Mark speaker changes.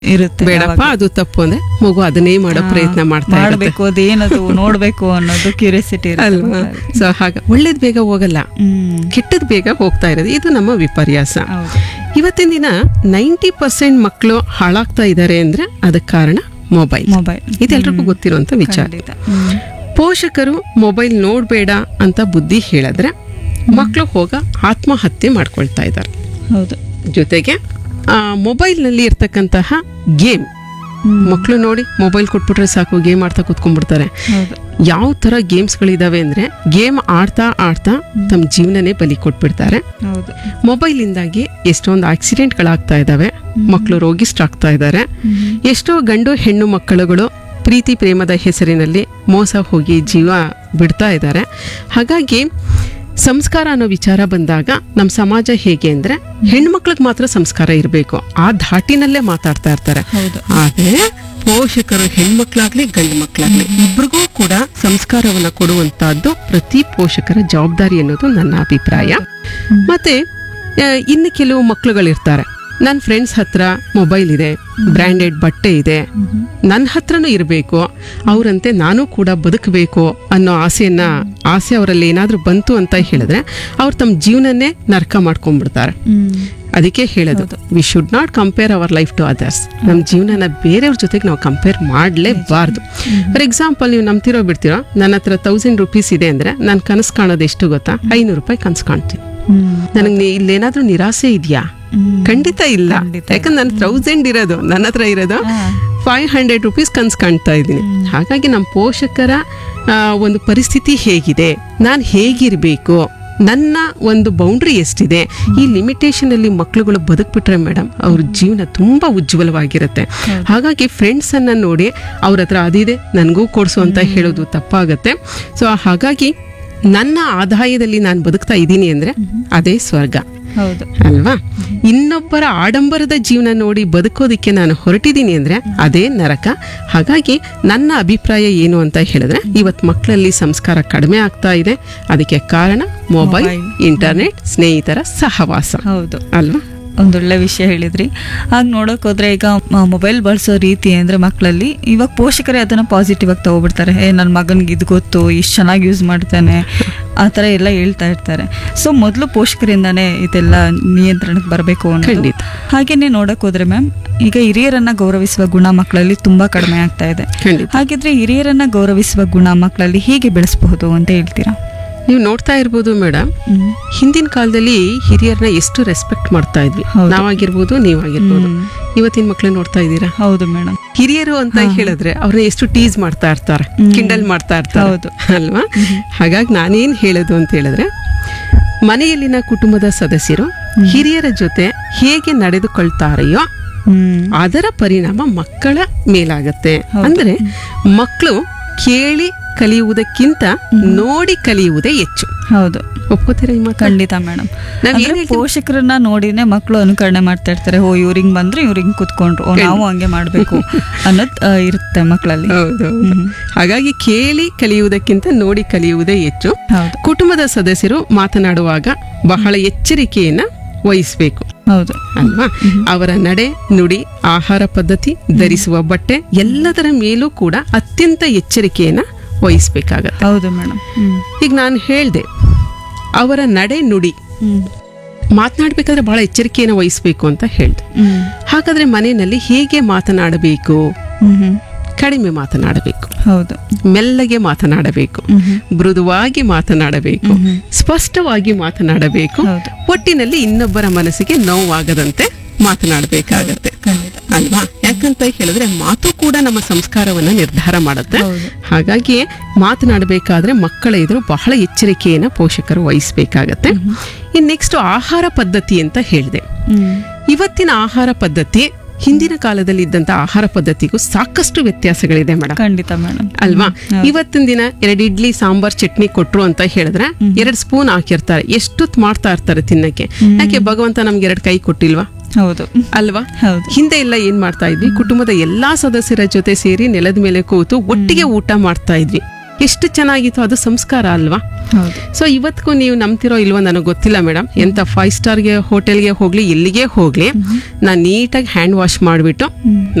Speaker 1: ಇರುತ್ತೆ
Speaker 2: ಬೇಡಪ್ಪ ಅದು ತಪ್ಪು ಅಂದ್ರೆ ಮಗು ಅದನ್ನೇ ಮಾಡೋ ಪ್ರಯತ್ನ ಮಾಡ್ತಾ ಇರುತ್ತೆ
Speaker 1: ಮಾಡಬೇಕು ಅದೇನದು ನೋಡ್ಬೇಕು ಅನ್ನೋದು ಕ್ಯೂರಿಯಾಸಿಟಿ ಇರುತ್ತೆ
Speaker 2: ಅಲ್ವಾ ಸೊ ಹಾಗ ಒಳ್ಳೇದ್ ಬೇಗ ಹೋಗಲ್ಲ
Speaker 1: ಹ್ಮ್
Speaker 2: ಕೆಟ್ಟದ್ ಬೇಗ ಹೋಗ್ತಾ ಇರೋದು ಇದು ನಮ್ಮ ವಿಪರ್ಯಾಸ
Speaker 1: ಹೌದು
Speaker 2: ಇವತ್ತಿನ ದಿನ ನೈಂಟಿ ಪರ್ಸೆಂಟ್ ಮಕ್ಕಳು ಹಾಳಾಗ್ತಾ ಇದ್ದಾರೆ ಅಂದ್ರೆ ಅದಕ್ಕೆ ಕಾರಣ ಮೊಬೈಲ್
Speaker 1: ಮೊಬೈಲ್
Speaker 2: ಇದೆಲ್ರಿಗೂ ಗೊತ್ತಿರುವಂತ ವಿಚಾರ
Speaker 1: ಖಂಡಿತ ಹ್ಮ್.
Speaker 2: ಪೋಷಕರು ಮೊಬೈಲ್ ನೋಡ್ಬೇಡ ಅಂತ ಬುದ್ಧಿ ಹೇಳಿದ್ರೆ ಮಕ್ಕಳು ಹೋಗ ಆತ್ಮಹತ್ಯೆ ಮಾಡ್ಕೊಳ್ತಾ ಇದ್ದಾರೆ
Speaker 1: ಹೌದು
Speaker 2: ಜೊತೆಗೆ ಆ ಮೊಬೈಲ್ನಲ್ಲಿ ಇರ್ತಕ್ಕಂತಹ ಗೇಮ್
Speaker 1: ಹ್ಮ್.
Speaker 2: ಮಕ್ಕಳು ನೋಡಿ ಮೊಬೈಲ್ ಕೊಟ್ಬಿಟ್ರೆ ಸಾಕು ಗೇಮ್ ಆಡ್ತಾ ಕೂತ್ಕೊಂಡ್ಬಿಡ್ತಾರೆ
Speaker 1: ಹೌದು
Speaker 2: ಯಾವ ಥರ ಗೇಮ್ಸ್ಗಳಿದಾವೆ ಅಂದ್ರೆ ಗೇಮ್ ಆಡ್ತಾ ಆಡ್ತಾ ತಮ್ಮ ಜೀವನನೇ ಬಲಿ ಕೊಟ್ಬಿಡ್ತಾರೆ
Speaker 1: ಹೌದು
Speaker 2: ಮೊಬೈಲಿಂದಾಗಿ ಎಷ್ಟೊಂದು ಆಕ್ಸಿಡೆಂಟ್ಗಳಾಗ್ತಾ ಇದ್ದಾವೆ ಮಕ್ಕಳು ರೋಗಿಷ್ಠಾಗ್ತಾ ಇದ್ದಾರೆ ಎಷ್ಟೋ ಗಂಡು ಹೆಣ್ಣು ಮಕ್ಕಳುಗಳು ಪ್ರೀತಿ ಪ್ರೇಮದ ಹೆಸರಿನಲ್ಲಿ ಮೋಸ ಹೋಗಿ ಜೀವ ಬಿಡ್ತಾ ಇದ್ದಾರೆ ಹಾಗಾಗಿ ಸಂಸ್ಕಾರ ಅನ್ನೋ ವಿಚಾರ ಬಂದಾಗ ನಮ್ಮ ಸಮಾಜ ಹೇಗೆ ಅಂದ್ರೆ ಹೆಣ್ಮಕ್ಳಿಗೆ ಮಾತ್ರ ಸಂಸ್ಕಾರ ಇರಬೇಕು ಆ ಧಾಟಿನಲ್ಲೇ ಮಾತಾಡ್ತಾ ಇರ್ತಾರೆ
Speaker 1: ಹೌದು
Speaker 2: ಆದ್ರೆ ಪೋಷಕರು ಹೆಣ್ಮಕ್ಳಾಗ್ಲಿ ಗಂಡು ಮಕ್ಳಾಗ್ಲಿ ಇಬ್ರಿಗೂ ಕೂಡ ಸಂಸ್ಕಾರವನ್ನ ಕೊಡುವಂತಹದ್ದು ಪ್ರತಿ ಪೋಷಕರ ಜವಾಬ್ದಾರಿ ಅನ್ನೋದು ನನ್ನ ಅಭಿಪ್ರಾಯ ಮತ್ತೆ ಆ, ಇನ್ನು ಕೆಲವು ಮಕ್ಳುಗಳಿರ್ತಾರೆ ನನ್ನ ಫ್ರೆಂಡ್ಸ್ ಹತ್ರ ಮೊಬೈಲ್ ಇದೆ ಬ್ರ್ಯಾಂಡೆಡ್ ಬಟ್ಟೆ ಇದೆ ನನ್ನ ಹತ್ರನೂ ಇರಬೇಕು ಅವರಂತೆ ನಾನು ಕೂಡ ಬದುಕಬೇಕು ಅನ್ನೋ ಆಸೆಯನ್ನ ಆಸೆ ಅವರಲ್ಲಿ ಏನಾದ್ರೂ ಬಂತು ಅಂತ ಹೇಳಿದ್ರೆ ಅವ್ರು ತಮ್ಮ ಜೀವನನೇ ನರ್ಕ ಮಾಡ್ಕೊಂಡ್ಬಿಡ್ತಾರೆ
Speaker 1: ಹ್ಮ್
Speaker 2: ಅದಕ್ಕೆ ಹೇಳೋದು we should not compare our life to others ನಮ್ಮ ಜೀವನನ ಬೇರೆಯವ್ರ ಜೊತೆಗೆ ನಾವು ಕಂಪೇರ್ ಮಾಡಲೇಬಾರ್ದು ಫಾರ್ ಎಕ್ಸಾಂಪಲ್ ನೀವು ನಂಬ್ತಿರೋ ಬಿಡ್ತಿರೋ ನನ್ನ ಹತ್ರ ತೌಸಂಡ್ ರುಪೀಸ್ ಇದೆ ಅಂದ್ರೆ ನಾನು ಕನಸು ಕಾಣೋದು ಎಷ್ಟು ಗೊತ್ತಾ ಐನೂರು ರೂಪಾಯಿ ಕನಸು ಕಾಣ್ತೀನಿ
Speaker 1: ಹ್ಮ್
Speaker 2: ನನಗೆ ಇಲ್ಲೇನಾದ್ರೂ ನಿರಾಸೆ ಇದೆಯಾ
Speaker 1: ಹ್ಮ್.
Speaker 2: ಖಂಡಿತ ಇಲ್ಲ
Speaker 1: ಖಂಡಿತ
Speaker 2: ಯಾಕಂದ್ರೆ ನನ್ನ ತೌಸಂಡ್ ಇರೋದು ನನ್ನ ಹತ್ರ ಇರೋದು
Speaker 1: ಹಾ.
Speaker 2: ಫೈವ್ ಹಂಡ್ರೆಡ್ ರುಪೀಸ್ ಕನ್ಸ್ ಕಾಣ್ತಾ ಇದ್ದೀನಿ ಹಾಗಾಗಿ ನಮ್ಮ ಪೋಷಕರ ಆ, ಒಂದು ಪರಿಸ್ಥಿತಿ ಹೇಗಿದೆ ನಾನು ಹೇಗಿರಬೇಕು ನನ್ನ ಒಂದು ಬೌಂಡ್ರಿ ಎಷ್ಟಿದೆ ಈ ಲಿಮಿಟೇಷನ್ ಅಲ್ಲಿ ಮಕ್ಳುಗಳು ಬದುಕ್ಬಿಟ್ರೆ ಮೇಡಮ್ ಅವ್ರ ಜೀವನ ತುಂಬಾ ಉಜ್ವಲವಾಗಿರುತ್ತೆ ಹಾಗಾಗಿ ಫ್ರೆಂಡ್ಸ್ ಅನ್ನ ನೋಡಿ ಅವ್ರ ಹತ್ರ ಅದಿದೆ ನನಗೂ ಕೊಡ್ಸು ಅಂತ ಹೇಳೋದು ತಪ್ಪಾಗತ್ತೆ ಸೊ ಹಾಗಾಗಿ ನನ್ನ ಆದಾಯದಲ್ಲಿ ನಾನು ಬದುಕ್ತಾ ಇದ್ದೀನಿ ಅಂದ್ರೆ ಅದೇ ಸ್ವರ್ಗ
Speaker 1: ಹೌದು
Speaker 2: ಅಲ್ವಾ ಇನ್ನೊಬ್ಬರ ಆಡಂಬರದ ಜೀವನ ನೋಡಿ ಬದುಕೋದಿಕ್ಕೆ ನಾನು ಹೊರಟಿದ್ದೀನಿ ಅಂದ್ರೆ ಅದೇ ನರಕ ಹಾಗಾಗಿ ನನ್ನ ಅಭಿಪ್ರಾಯ ಏನು ಅಂತ ಹೇಳಿದ್ರೆ ಇವತ್ ಮಕ್ಕಳಲ್ಲಿ ಸಂಸ್ಕಾರ ಕಡಿಮೆ ಆಗ್ತಾ ಇದೆ ಅದಕ್ಕೆ ಕಾರಣ ಮೊಬೈಲ್
Speaker 1: Mobile.
Speaker 2: ಇಂಟರ್ನೆಟ್ ಸ್ನೇಹಿತರ ಸಹವಾಸ
Speaker 1: ಹೌದು
Speaker 2: ಅಲ್ವಾ
Speaker 1: ಒಂದೊಳ್ಳೆ ವಿಷಯ ಹೇಳಿದ್ರಿ ಹಾಗೆ ನೋಡಕ್ ಹೋದ್ರೆ ಈಗ ಮೊಬೈಲ್ ಬಳಸೋ ರೀತಿ ಅಂದ್ರೆ ಮಕ್ಕಳಲ್ಲಿ ಇವಾಗ ಪೋಷಕರೇ ಅದನ್ನ ಪಾಸಿಟಿವ್ ಆಗಿ ತಗೋಬಿಡ್ತಾರೆ ಏ ನನ್ನ ಮಗನ್ಗೆ ಇದು ಗೊತ್ತು ಇಷ್ಟು ಚೆನ್ನಾಗಿ ಯೂಸ್ ಮಾಡ್ತಾನೆ ಆ ಥರ ಎಲ್ಲ ಹೇಳ್ತಾ ಇರ್ತಾರೆ ಸೊ ಮೊದಲು ಪೋಷಕರಿಂದಾನೇ ಇದೆಲ್ಲ ನಿಯಂತ್ರಣಕ್ಕೆ ಬರಬೇಕು ಅನ್ನೋದು
Speaker 2: ಖಂಡಿತ.
Speaker 1: ಹಾಗೇನೆ ನೋಡಕ್ ಹೋದ್ರೆ ಮ್ಯಾಮ್ ಈಗ ಹಿರಿಯರನ್ನ ಗೌರವಿಸುವ ಗುಣ ಮಕ್ಕಳಲ್ಲಿ ತುಂಬಾ ಕಡಿಮೆ ಆಗ್ತಾ ಇದೆ
Speaker 2: ಖಂಡಿತ
Speaker 1: ಹಾಗಿದ್ರೆ ಹಿರಿಯರನ್ನ ಗೌರವಿಸುವ ಗುಣ ಮಕ್ಕಳಲ್ಲಿ ಹೇಗೆ ಬೆಳೆಸಬಹುದು ಅಂತ ಹೇಳ್ತೀರಾ
Speaker 2: ನೀವು ನೋಡ್ತಾ ಇರ್ಬೋದು ಮೇಡಮ್
Speaker 1: ಹ್ಮ್.
Speaker 2: ಹಿಂದಿನ ಕಾಲದಲ್ಲಿ ಹಿರಿಯರನ್ನ ಎಷ್ಟು ರೆಸ್ಪೆಕ್ಟ್ ಮಾಡ್ತಾ ಇದ್ವಿ
Speaker 1: ಹೌದು.
Speaker 2: ನಾವಾಗಿರ್ಬೋದು ನೀವಾಗಿರ್ಬೋದು
Speaker 1: ಹ್ಮ್.
Speaker 2: ಇವತ್ತಿನ ಮಕ್ಳು ನೋಡ್ತಾ ಇದ್ದೀರಾ
Speaker 1: ಹೌದು ಮೇಡಮ್
Speaker 2: ಹಿರಿಯರು ಅಂತ ಹೇಳಿದ್ರೆ ಅವ್ರನ್ನ ಎಷ್ಟು ಟೀಸ್ ಮಾಡ್ತಾ ಇರ್ತಾರೆ ಕಿಂಡಲ್ ಮಾಡ್ತಾ ಇರ್ತಾರೆ
Speaker 1: ಹೌದು.
Speaker 2: ಅಲ್ವಾ ಹಾಗಾಗಿ ನಾನೇನ್ ಹೇಳೋದು ಅಂತ ಹೇಳಿದ್ರೆ ಮನೆಯಲ್ಲಿನ ಕುಟುಂಬದ ಸದಸ್ಯರು ಹಿರಿಯರ ಜೊತೆ ಹೇಗೆ ನಡೆದುಕೊಳ್ತಾರೆಯೋ
Speaker 1: ಹ್ಮ್
Speaker 2: ಅದರ ಪರಿಣಾಮ ಮಕ್ಕಳ ಮೇಲಾಗತ್ತೆ ಅಂದ್ರೆ ಮಕ್ಕಳು ಕೇಳಿ ಕಲಿಯುವುದಕ್ಕಿಂತ ನೋಡಿ ಕಲಿಯುವುದೇ ಹೆಚ್ಚು
Speaker 1: ಹೌದು
Speaker 2: ಒಪ್ಕೋತೀರಾ ಈ ಮಾತು
Speaker 1: ಖಂಡಿತ ಮೇಡಮ್
Speaker 2: ನಾವ್ ಏನ್
Speaker 1: ಅಂದ್ರೆ ಪೋಷಕರನ್ನ ನೋಡಿನೇ ಮಕ್ಕಳು ಅನುಕರಣೆ ಮಾಡ್ತಾ ಇರ್ತಾರೆ ಓ ಇವ್ರಿಂಗ್ ಬಂದ್ರೆ ಇವ್ರಿಂಗ್ ಕುತ್ಕೊಂಡ್ರು ಓ ನಾವು ಹಂಗೆ ಮಾಡ್ಬೇಕು ಅನ್ನೋದ್ ಆ, ಇರುತ್ತೆ ಮಕ್ಕಳಲ್ಲಿ
Speaker 2: ಹೌದು ಹಾಗಾಗಿ ಕೇಳಿ ಕಲಿಯುವುದಕ್ಕಿಂತ ನೋಡಿ ಕಲಿಯುವುದೇ ಹೆಚ್ಚು
Speaker 1: ಹೌದು
Speaker 2: ಕುಟುಂಬದ ಸದಸ್ಯರು ಮಾತನಾಡುವಾಗ ಬಹಳ ಎಚ್ಚರಿಕೆಯನ್ನ ವಹಿಸಬೇಕು
Speaker 1: ಹೌದು
Speaker 2: ಅಲ್ವಾ ಅವರ ನಡೆ ನುಡಿ ಆಹಾರ ಪದ್ಧತಿ ಧರಿಸುವ ಬಟ್ಟೆ ಎಲ್ಲದರ ಮೇಲೂ ಕೂಡ ಅತ್ಯಂತ ಎಚ್ಚರಿಕೆಯನ್ನ ವಹಿಸ್ಬೇಕಾಗತ್ತೆ
Speaker 1: ಹೌದು ಮೇಡಮ್ ಹ್ಮ್
Speaker 2: ಈಗ ನಾನು ಹೇಳ್ದೆ ಅವರ ನಡೆ ನುಡಿ
Speaker 1: ಹ್ಮ್
Speaker 2: ಮಾತನಾಡ್ಬೇಕಾದ್ರೆ ಬಹಳ ಎಚ್ಚರಿಕೆಯನ್ನು ವಹಿಸ್ಬೇಕು ಅಂತ ಹೇಳ್ದೆ
Speaker 1: ಹ್ಮ್
Speaker 2: ಹಾಗಾದ್ರೆ ಮನೆಯಲ್ಲಿ ಹೇಗೆ ಮಾತನಾಡಬೇಕು
Speaker 1: ಹ್ಮ್ ಹ್ಮ್
Speaker 2: ಕಡಿಮೆ ಮಾತನಾಡಬೇಕು
Speaker 1: ಹೌದು
Speaker 2: ಮೆಲ್ಲಗೆ ಮಾತನಾಡಬೇಕು
Speaker 1: ಹ್ಮ್ ಹ್ಮ್
Speaker 2: ಮೃದುವಾಗಿ ಮಾತನಾಡಬೇಕು ಸ್ಪಷ್ಟವಾಗಿ ಮಾತನಾಡಬೇಕು
Speaker 1: ಹೌದು
Speaker 2: ಒಟ್ಟಿನಲ್ಲಿ ಇನ್ನೊಬ್ಬರ ಮನಸ್ಸಿಗೆ ನೋವಾಗದಂತೆ ಮಾತನಾಡಬೇಕಾಗತ್ತೆ
Speaker 1: ಖಂಡಿತ
Speaker 2: ಅಲ್ವಾ ಯಾಕಂತ ಹೇಳಿದ್ರೆ ಮಾತು ಕೂಡ ನಮ್ಮ ಸಂಸ್ಕಾರವನ್ನ ನಿರ್ಧಾರ ಮಾಡುತ್ತೆ
Speaker 1: ಹೌದು
Speaker 2: ಹಾಗಾಗಿ ಮಾತನಾಡಬೇಕಾದ್ರೆ ಮಕ್ಕಳ ಎದುರು ಬಹಳ ಎಚ್ಚರಿಕೆಯನ್ನ ಪೋಷಕರು ವಹಿಸ್ಬೇಕಾಗತ್ತೆ ಇನ್ ನೆಕ್ಸ್ಟ್ ಆಹಾರ ಪದ್ಧತಿ ಅಂತ ಹೇಳಿದೆ
Speaker 1: ಹ್ಮ್
Speaker 2: ಇವತ್ತಿನ ಆಹಾರ ಪದ್ಧತಿ ಹಿಂದಿನ ಕಾಲದಲ್ಲಿ ಇದ್ದಂತ ಆಹಾರ ಪದ್ಧತಿಗೂ ಸಾಕಷ್ಟು ವ್ಯತ್ಯಾಸಗಳಿದೆ ಮೇಡಮ್
Speaker 1: ಖಂಡಿತ ಮೇಡಮ್
Speaker 2: ಅಲ್ವಾ ಇವತ್ತಿನ ದಿನ ಎರಡು ಇಡ್ಲಿ ಸಾಂಬಾರ್ ಚಟ್ನಿ ಕೊಟ್ರು ಅಂತ ಹೇಳಿದ್ರೆ ಎರಡ್ ಸ್ಪೂನ್ ಹಾಕಿರ್ತಾರೆ ಎಷ್ಟೊತ್ತು ಮಾಡ್ತಾ ಇರ್ತಾರೆ ತಿನ್ನಕ್ಕೆ ಯಾಕೆ ಭಗವಂತ ನಮ್ಗೆ ಎರಡ್ ಕೈ ಕೊಟ್ಟಿಲ್ವಾ
Speaker 1: ಹೌದು
Speaker 2: ಅಲ್ವಾ
Speaker 1: ಹೌದು
Speaker 2: ಹಿಂದೆ ಎಲ್ಲ ಏನ್ ಮಾಡ್ತಾ ಇದ್ವಿ ಕುಟುಂಬದ ಎಲ್ಲಾ ಸದಸ್ಯರ ಜೊತೆ ಸೇರಿ ನೆಲದ ಮೇಲೆ ಕೂತು ಒಟ್ಟಿಗೆ ಊಟ ಮಾಡ್ತಾ ಇದ್ವಿ ಎಷ್ಟು ಚೆನ್ನಾಗಿತ್ತು ಅದು ಸಂಸ್ಕಾರ ಅಲ್ವಾ
Speaker 1: ಹೌದು
Speaker 2: ಸೊ ಇವತ್ತಿಗೂ ನೀವು ನಂಬ್ತಿರೋ ಇಲ್ವೋ ನನಗೆ ಗೊತ್ತಿಲ್ಲ ಮೇಡಮ್ ಎಂತ ಫೈವ್ ಸ್ಟಾರ್ಗೆ ಹೋಟೆಲ್ಗೆ ಹೋಗ್ಲಿ ಎಲ್ಲಿಗೆ ಹೋಗ್ಲಿ ನಾನು ನೀಟಾಗಿ ಹ್ಯಾಂಡ್ ವಾಶ್ ಮಾಡಿಬಿಟ್ಟು